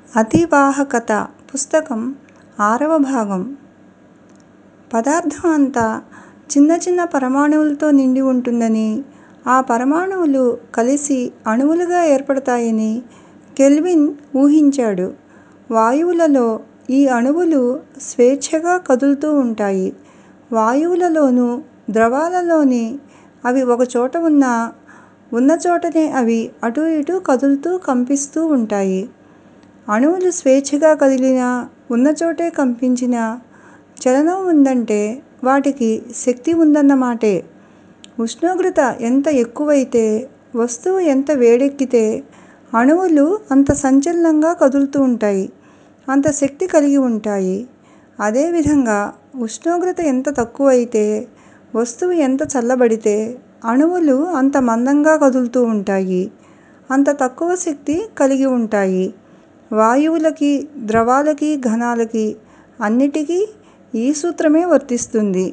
అతివాహకత పుస్తకం ఆరవ భాగం పదార్థం అంతా చిన్న చిన్న పరమాణువులతో నిండి ఉంటుందని ఆ పరమాణువులు కలిసి అణువులుగా ఏర్పడతాయని కెల్విన్ ఊహించాడు వాయువులలో ఈ అణువులు స్వేచ్ఛగా కదులుతూ ఉంటాయి వాయువులలోనూ ద్రవాలలోని అవి ఒకచోట ఉన్నా ఉన్న చోటనే అవి అటూ ఇటూ కదులుతూ కంపిస్తూ ఉంటాయి అణువులు స్వేచ్ఛగా కదిలినా ఉన్నచోటే కంపించినా చలనం ఉందంటే వాటికి శక్తి ఉందన్నమాటే ఉష్ణోగ్రత ఎంత ఎక్కువైతే వస్తువు ఎంత వేడెక్కితే అణువులు అంత సంచలనంగా కదులుతూ ఉంటాయి అంత శక్తి కలిగి ఉంటాయి అదేవిధంగా ఉష్ణోగ్రత ఎంత తక్కువైతే వస్తువు ఎంత చల్లబడితే అణువులు అంత మందంగా కదులుతూ ఉంటాయి అంత తక్కువ శక్తి కలిగి ఉంటాయి వాయువులకి ద్రవాలకి ఘనాలకి అన్నిటికీ ఈ సూత్రమే వర్తిస్తుంది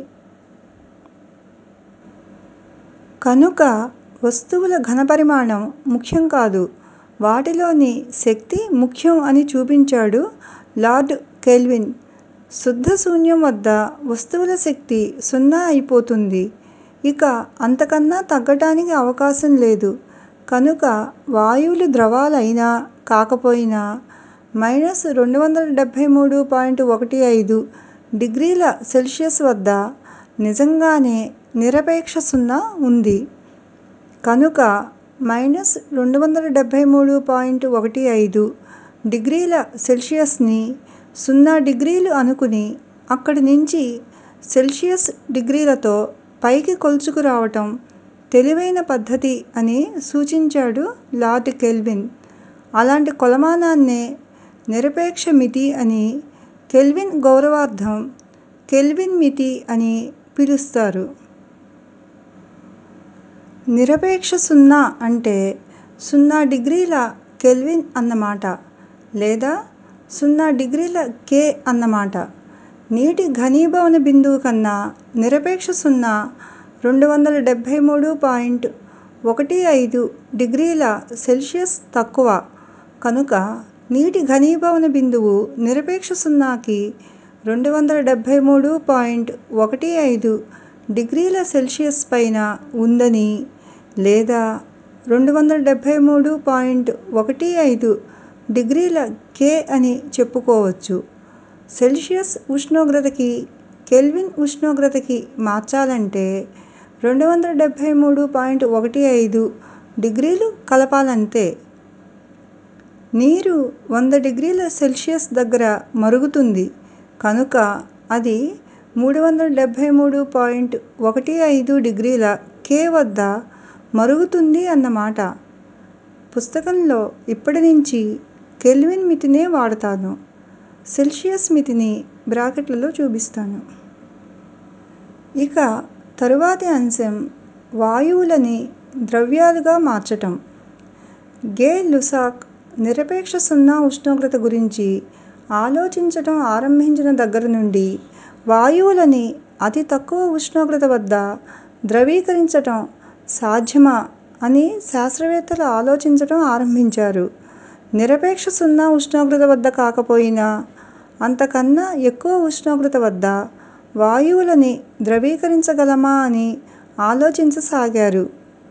కనుక వస్తువుల ఘనపరిమాణం ముఖ్యం కాదు వాటిలోని శక్తి ముఖ్యం అని చూపించాడు లార్డ్ కెల్విన్ శుద్ధ శూన్యం వద్ద వస్తువుల శక్తి సున్నా అయిపోతుంది ఇక అంతకన్నా తగ్గటానికి అవకాశం లేదు కనుక వాయువులు ద్రవాలైనా కాకపోయినా మైనస్ రెండు వందల డెబ్బై మూడు పాయింట్ ఒకటి ఐదు డిగ్రీల సెల్సియస్ వద్ద నిజంగానే నిరపేక్ష సున్నా ఉంది కనుక మైనస్ రెండు వందల డెబ్బై మూడు పాయింట్ ఒకటి ఐదు డిగ్రీల సెల్సియస్ని సున్నా డిగ్రీలు అనుకుని అక్కడి నుంచి సెల్సియస్ డిగ్రీలతో పైకి కొలుచుకు రావటం తెలివైన పద్ధతి అని సూచించాడు లార్డ్ కెల్విన్ అలాంటి కొలమానాన్నే నిరపేక్ష మితి అని కెల్విన్ గౌరవార్థం కెల్విన్ మితి అని పిలుస్తారు నిరపేక్ష సున్నా అంటే సున్నా డిగ్రీల కెల్విన్ అన్నమాట లేదా సున్నా డిగ్రీల కే అన్నమాట నీటి ఘనీభవన బిందువు కన్నా నిరపేక్ష సున్నా రెండు వందల డెబ్బై మూడు పాయింట్ ఒకటి ఐదు డిగ్రీల సెల్సియస్ తక్కువ కనుక నీటి ఘనీభవన బిందువు నిరపేక్ష సున్నాకి రెండు వందల డెబ్బై మూడు పాయింట్ ఒకటి ఐదు డిగ్రీల సెల్సియస్ పైన ఉందని లేదా రెండు వందల డెబ్బై మూడు పాయింట్ ఒకటి ఐదు డిగ్రీల కే అని చెప్పుకోవచ్చు సెల్సియస్ ఉష్ణోగ్రతకి కెల్విన్ ఉష్ణోగ్రతకి మార్చాలంటే రెండు వందల డెబ్బై మూడు పాయింట్ ఒకటి ఐదు డిగ్రీలు కలపాలంతే నీరు వంద డిగ్రీల సెల్సియస్ దగ్గర మరుగుతుంది కనుక అది మూడు వందల డెబ్బై మూడు పాయింట్ ఒకటి ఐదు డిగ్రీల కే వద్ద మరుగుతుంది అన్నమాట పుస్తకంలో ఇప్పటి నుంచి కెల్విన్ మితినే వాడతాను సెల్సియస్ మితిని బ్రాకెట్లలో చూపిస్తాను ఇక తరువాతి అంశం వాయువులని ద్రవ్యాలుగా మార్చటం గే లుసాక్ నిరపేక్ష సున్నా ఉష్ణోగ్రత గురించి ఆలోచించటం ఆరంభించిన దగ్గర నుండి వాయువులని అతి తక్కువ ఉష్ణోగ్రత వద్ద ద్రవీకరించటం సాధ్యమా అని శాస్త్రవేత్తలు ఆలోచించటం ఆరంభించారు నిరపేక్ష సున్నా ఉష్ణోగ్రత వద్ద కాకపోయినా అంతకన్నా ఎక్కువ ఉష్ణోగ్రత వద్ద వాయువులని ద్రవీకరించగలమా అని ఆలోచించసాగారు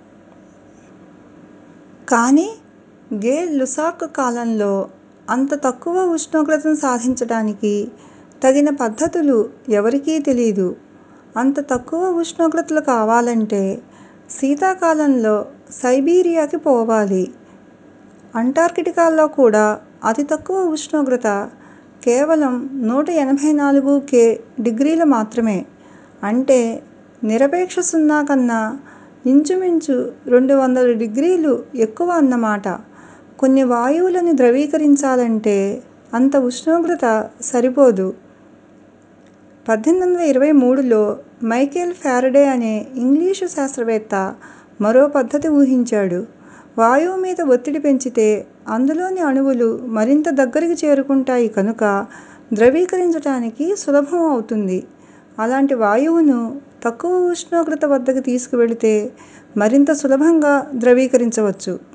కానీ గే లుసాక్ కాలంలో అంత తక్కువ ఉష్ణోగ్రతను సాధించటానికి తగిన పద్ధతులు ఎవరికీ తెలీదు అంత తక్కువ ఉష్ణోగ్రతలు కావాలంటే శీతాకాలంలో సైబీరియాకి పోవాలి అంటార్కిటికాలో కూడా అతి తక్కువ ఉష్ణోగ్రత కేవలం నూట ఎనభై నాలుగు కే డిగ్రీలు మాత్రమే అంటే నిరపేక్ష సున్నా కన్నా ఇంచుమించు రెండు వందల డిగ్రీలు ఎక్కువ అన్నమాట కొన్ని వాయువులని ద్రవీకరించాలంటే అంత ఉష్ణోగ్రత సరిపోదు పద్దెనిమిది వందల ఇరవై మూడులో మైకేల్ ఫారడే అనే ఇంగ్లీషు శాస్త్రవేత్త మరో పద్ధతి ఊహించాడు వాయువు మీద ఒత్తిడి పెంచితే అందులోని అణువులు మరింత దగ్గరికి చేరుకుంటాయి కనుక ద్రవీకరించటానికి సులభం అవుతుంది అలాంటి వాయువును తక్కువ ఉష్ణోగ్రత వద్దకు తీసుకువెళితే మరింత సులభంగా ద్రవీకరించవచ్చు